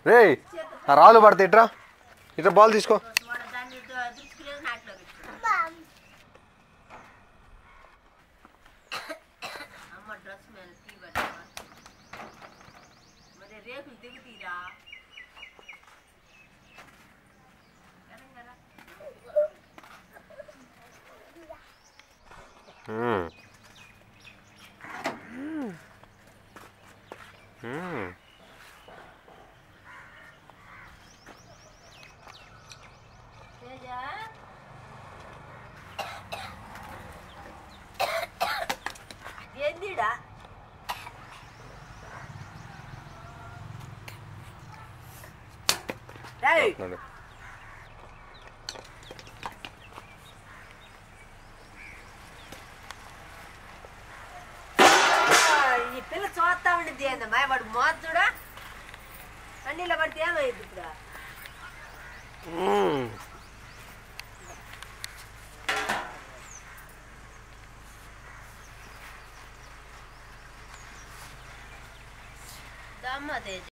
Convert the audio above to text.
రే ఆ రాళ్ళు పడతాయి ఇట్రా ఇట్రా బాల్ తీసుకో వాడు దాన్ని దురుచుకునేది నాట్లో పెట్టు అమ్మ డ్రెస్ మీద టీ పెట్టమ్మా మరి రేకులు దిగుతీరా మ్మ్. మ్మ్. తేజా ఏందిడా రేయ్ నడు. ఈ పిల్ల చూస్తా ఉండిద్ది ఏందమ్మా వాడు మోతుడా అన్నిలో పడితే ఏమైంది ఇప్పుడు మ్మ్. దమ్మ తేజ